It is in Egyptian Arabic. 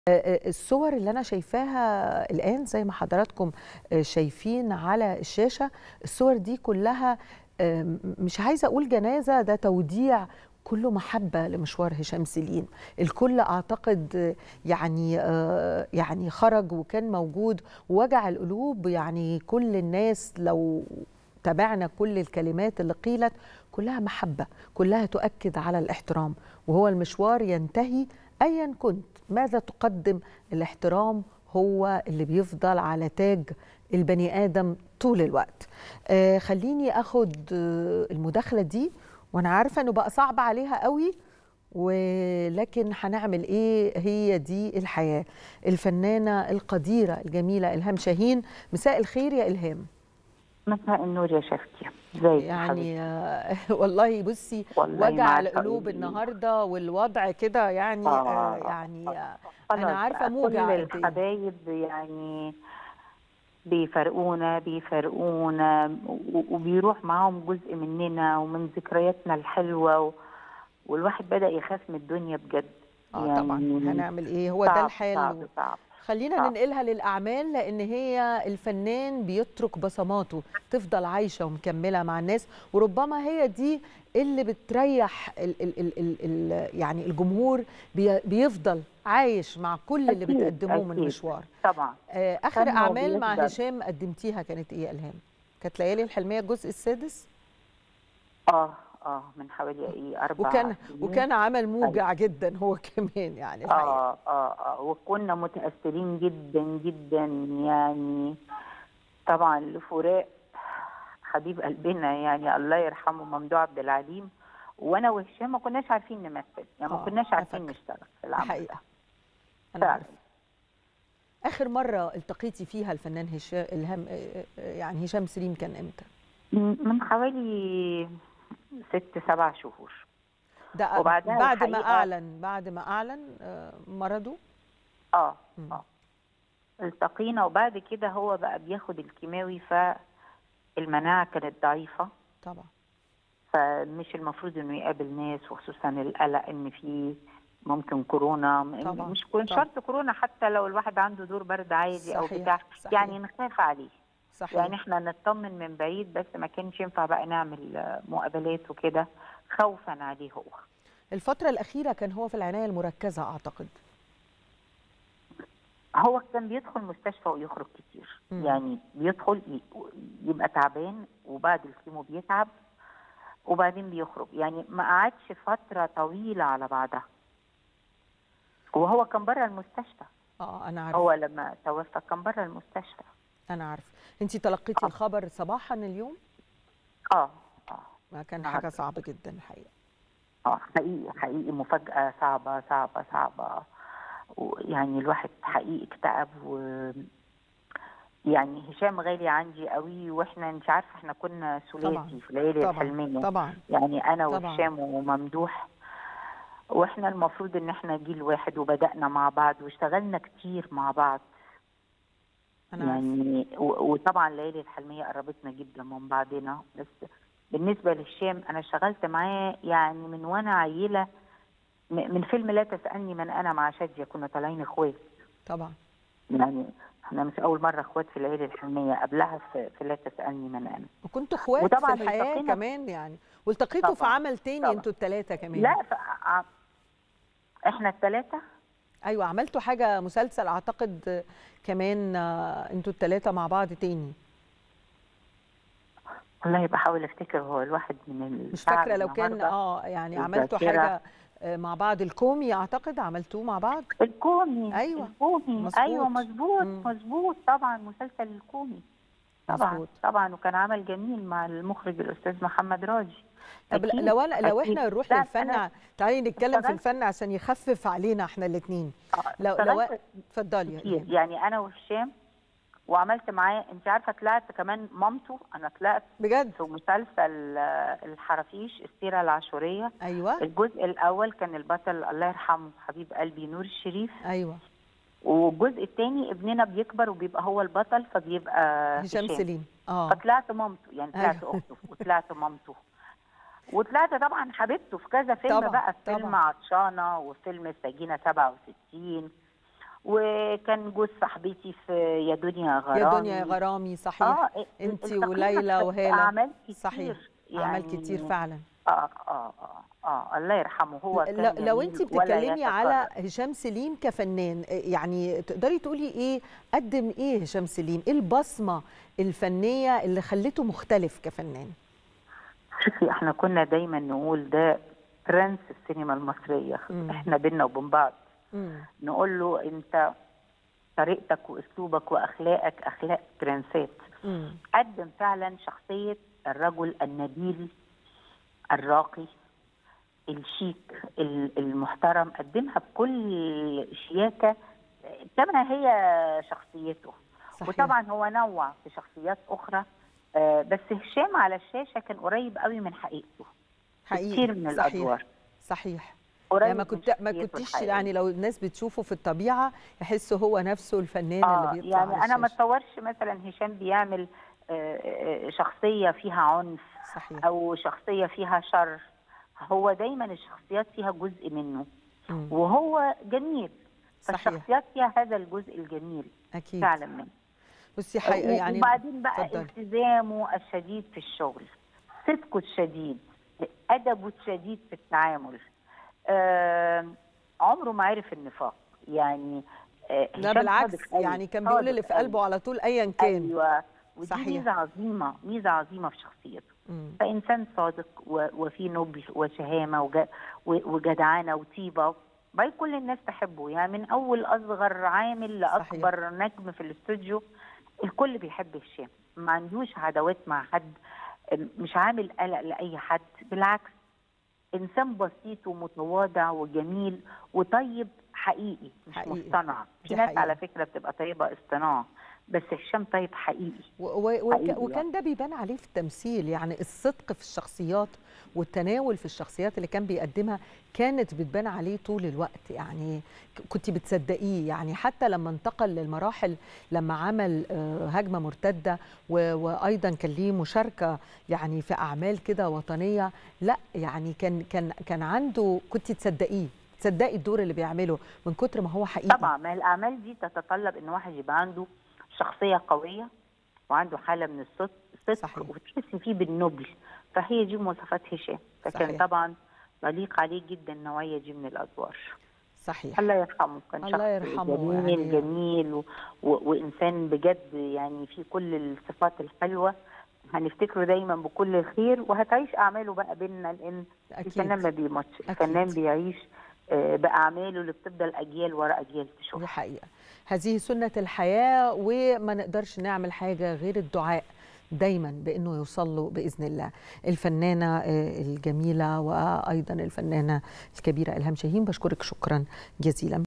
الصور اللي انا شايفاها الان زي ما حضراتكم شايفين على الشاشه الصور دي كلها مش عايزه اقول جنازه ده توديع كله محبه لمشوار هشام سليم الكل اعتقد يعني يعني خرج وكان موجود ووجع القلوب يعني كل الناس لو تابعنا كل الكلمات اللي قيلت كلها محبه كلها تؤكد على الاحترام وهو المشوار ينتهي ايا كنت ماذا تقدم الاحترام هو اللي بيفضل على تاج البني ادم طول الوقت آه خليني اخد آه المداخله دي وانا عارفه انه بقى صعب عليها قوي ولكن هنعمل ايه هي دي الحياه الفنانه القديره الجميله الهام شاهين مساء الخير يا الهام مساء النور يا شفتي ازيك يعني آه والله بصي والله وجع القلوب النهارده والوضع كده يعني آه آه يعني آه خلاص انا عارفه بقى موجع كل قد إيه. الحبايب يعني بيفرقونا بيفرقونا و- وبيروح معاهم جزء مننا ومن ذكرياتنا الحلوه و... والواحد بدأ يخاف من الدنيا بجد اه طبعا هنعمل ايه هو ده صعب الحال صعب صعب خلينا صعب. ننقلها للاعمال لان هي الفنان بيترك بصماته تفضل عايشه ومكمله مع الناس وربما هي دي اللي بتريح ال ال ال ال ال يعني الجمهور بي بيفضل عايش مع كل اللي أكيد، بتقدموه من أكيد. مشوار طبعا آه، اخر فن اعمال مع وبيفضل. هشام قدمتيها كانت ايه يا الهام كانت ليالي الحلميه الجزء السادس اه اه من حوالي ايه اربع وكان سنين. وكان عمل موجع جدا هو كمان يعني الحقيقه اه اه اه وكنا متاثرين جدا جدا يعني طبعا لفراق حبيب قلبنا يعني الله يرحمه ممدوح عبد العليم وانا وهشام ما كناش عارفين نمثل يعني ما آه، كناش أنا عارفين فاكرة. نشتغل في العمل الحقيقه انا فعلا. عارفه اخر مره التقيتي فيها الفنان هشام الهام يعني هشام سليم كان امتى من من حوالي ست سبع شهور ده وبعدها بعد ما الحقيقة- اعلن بعد ما اعلن آه، مرضه اه مم. اه التقينا وبعد كده هو بقى بياخد الكيماوي فالمناعه كانت ضعيفه طبعا فمش المفروض انه يقابل ناس وخصوصا القلق ان في ممكن كورونا م- طبعاً، مش كون طبعاً. شرط كرونا حتى لو الواحد عنده دور برد عادي او صحيح، بتاع صحيح. يعني نخاف عليه صحيح يعني احنا نطمن من بعيد بس ما كانش ينفع بقى نعمل آه، مقابلات وكده خوفا عليه هو الفتره الاخيره كان هو في العنايه المركزه اعتقد هو كان بيدخل مستشفى ويخرج كتير مم. يعني بيدخل ي- يبقى تعبان وبعد الكيمو بيتعب وبعدين بيخرج يعني ما قعدش فترة طويلة على بعضها وهو كان بره المستشفى اه انا عارفه هو لما توفى كان بره المستشفى انا عارفه انت تلقيتي آه. الخبر صباحا اليوم اه اه ما كان عارفة. حاجه صعبه جدا الحقيقه اه حقيقي حقيقي مفاجأة صعبة صعبة صعبة ويعني الواحد حقيقي اكتئب و يعني هشام غالي عندي قوي واحنا مش عارفه احنا كنا طبعاً. ثلاثي في ليالي طبعا الحلميه طبعا يعني انا طبعاً. وهشام وممدوح واحنا المفروض ان احنا جيل واحد وبدانا مع بعض واشتغلنا كتير مع بعض انا عارفه يعني و- وطبعا ليالي الحلميه قربتنا جدا من بعضنا بس بالنسبه للشام انا اشتغلت معاه يعني من وانا عيله م- من فيلم لا تسالني من انا مع شاديه كنا طالعين اخوات طبعا يعني احنا مش اول مره اخوات في ليالي الحلميه قبلها في, في لا تسالني من انا وكنتوا اخوات وطبعاً في الحياه التقينا- كمان يعني والتقيتوا في طبعاً، عمل تاني طبعاً. انتوا الثلاثه كمان لا ف... ع- احنا الثلاثه ايوه عملتوا حاجه مسلسل اعتقد كمان آه، انتوا الثلاثه مع بعض تاني والله بحاول افتكر هو الواحد من مش التعب فاكره لو كان النهاردة. اه يعني عملتوا الذاكرة. حاجه آه، مع بعض الكومي اعتقد عملتوه مع بعض الكومي أيوة. الكومي مظبوط. ايوه مظبوط مم. مظبوط طبعا مسلسل الكومي طبعا مظبوط. طبعا وكان عمل جميل مع المخرج الاستاذ محمد راجي طب أكيد، لو انا لو أكيد. احنا نروح لا، للفن أنا تعالي نتكلم في اشتغلت- الفن عشان يخفف علينا احنا الاثنين لو لو اشتغلت اتفضلي يا كتير إيمان. يعني انا وهشام وعملت معاه انت عارفه طلعت كمان مامته انا طلعت بجد في مسلسل آه، الحرافيش السيره العاشوريه ايوه الجزء الاول كان البطل الله يرحمه حبيب قلبي نور الشريف ايوه والجزء الثاني ابننا بيكبر وبيبقى هو البطل فبيبقى هشام سليم اه فطلعت مامته يعني طلعت أيوة. اخته وطلعت مامته وطلعت طبعا حبيبته في كذا فيلم طبعاً، بقى فيلم طبعاً. عطشانه وفيلم السجينه 67 وكان جوز صاحبتي في يا دنيا غرامي يا دنيا يا غرامي صحيح اه انت التقينا وليلى في وهاله اعمال كتير صحيح يعني اعمال كتير فعلا اه اه اه اه الله يرحمه هو كان ل- لو جميل انت ولا بتتكلمي على يتكرر. هشام سليم كفنان يعني تقدري تقولي ايه قدم ايه هشام سليم ايه البصمه الفنيه اللي خلته مختلف كفنان شوفي احنا كنا دايما نقول ده برنس السينما المصريه مم. احنا بينا وبين بعض مم. نقول له انت طريقتك واسلوبك واخلاقك اخلاق برنسات مم. قدم فعلا شخصيه الرجل النبيل الراقي الشيك ال- المحترم قدمها بكل شياكه كما هي شخصيته صحيح. وطبعا هو نوع في شخصيات اخرى آه، بس هشام على الشاشه كان قريب قوي من حقيقته حقيقي كتير من صحيح. الادوار صحيح قريب يعني ما من كنت ما شخصيته كنتيش الحقيقية. يعني لو الناس بتشوفه في الطبيعه يحسوا هو نفسه الفنان اه اللي بيطلع يعني على انا ما الشاشة. اتصورش مثلا هشام بيعمل آه، آه، شخصيه فيها عنف صحيح او شخصيه فيها شر هو دايما الشخصيات فيها جزء منه مم. وهو جميل صحيح. فالشخصيات فيها هذا الجزء الجميل اكيد فعلا منه بصي حقيقة يعني وبعدين بقى اتفضلي. التزامه الشديد في الشغل صدقه الشديد ادبه الشديد في التعامل آه عمره ما عرف النفاق يعني آه لا هشام بالعكس صادق أوي، يعني كان بيقول اللي في صادق أوي. قلبه على طول ايا كان ايوه ودي صحيح. ميزه عظيمه ميزه عظيمه في شخصيته مم. فانسان صادق و- وفي نبل وشهامه وج- و- وجدعانه وطيبه باي كل الناس تحبه يعني من اول اصغر عامل لاكبر نجم في الاستوديو الكل بيحب هشام ما عندوش عداوات مع حد مش عامل قلق لاي حد بالعكس انسان بسيط ومتواضع وجميل وطيب حقيقي مش حقيقي. مصطنع دي في ناس حقيقة. على فكره بتبقى طيبه اصطناع بس هشام طيب حقيقي و- و- وك- حقيقي وكان ده بيبان عليه في التمثيل يعني الصدق في الشخصيات والتناول في الشخصيات اللي كان بيقدمها كانت بتبان عليه طول الوقت يعني ك- كنت بتصدقيه يعني حتى لما انتقل للمراحل لما عمل آه، هجمة مرتدة و- وأيضا كان ليه مشاركة يعني في أعمال كده وطنية لا يعني كان كان كان عنده كنت تصدقيه تصدقي الدور اللي بيعمله من كتر ما هو حقيقي طبعا ما الاعمال دي تتطلب ان واحد يبقى عنده شخصيه قويه وعنده حاله من الصدق صحيح. صدق وتحس فيه بالنبل فهي دي مواصفات هشام فكان صحيح. طبعا يليق عليه جدا النوعيه دي من الادوار صحيح الله يرحمه كان الله شخص يرحمه جميل يعني. جميل و... و... وانسان بجد يعني فيه كل الصفات الحلوه هنفتكره دايما بكل الخير وهتعيش اعماله بقى بينا لان الفنان ما أكيد بيموتش أكيد. الفنان بيعيش آه، باعماله اللي بتفضل اجيال ورا اجيال تشوفها دي حقيقة هذه سنة الحياة وما نقدرش نعمل حاجة غير الدعاء دايما بانه يوصل له باذن الله الفنانه آه، الجميله وايضا الفنانه الكبيره الهام شاهين بشكرك شكرا جزيلا